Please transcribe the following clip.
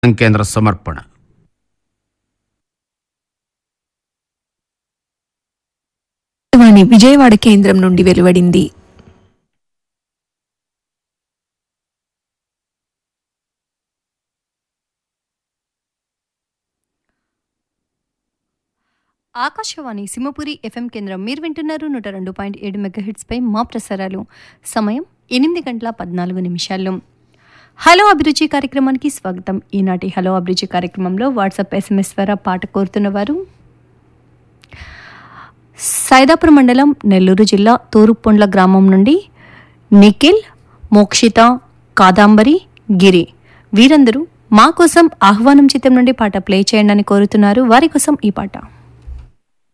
కేంద్ర సమర్పణ వాణి విజయవాడ కేంద్రం నుండి వెలువడింది ఆకాశవాణి సింహపురి ఎఫ్ఎం కేంద్రం మీరు వింటున్నారు నూట రెండు పాయింట్ ఏడు మెగాహిట్స్ పై మా ప్రసారాలు సమయం ఎనిమిది గంటల పద్నాలుగు నిమిషాలు హలో అభిరుచి కార్యక్రమానికి స్వాగతం ఈనాటి హలో అభిరుచి కార్యక్రమంలో వాట్సాప్ ఎస్ఎంఎస్ ద్వారా పాట కోరుతున్న వారు సైదాపురం మండలం నెల్లూరు జిల్లా తూరుపొండ్ల గ్రామం నుండి నిఖిల్ మోక్షిత కాదాంబరి గిరి వీరందరూ మా కోసం ఆహ్వానం చిత్రం నుండి పాట ప్లే చేయండి అని కోరుతున్నారు వారి కోసం ఈ పాట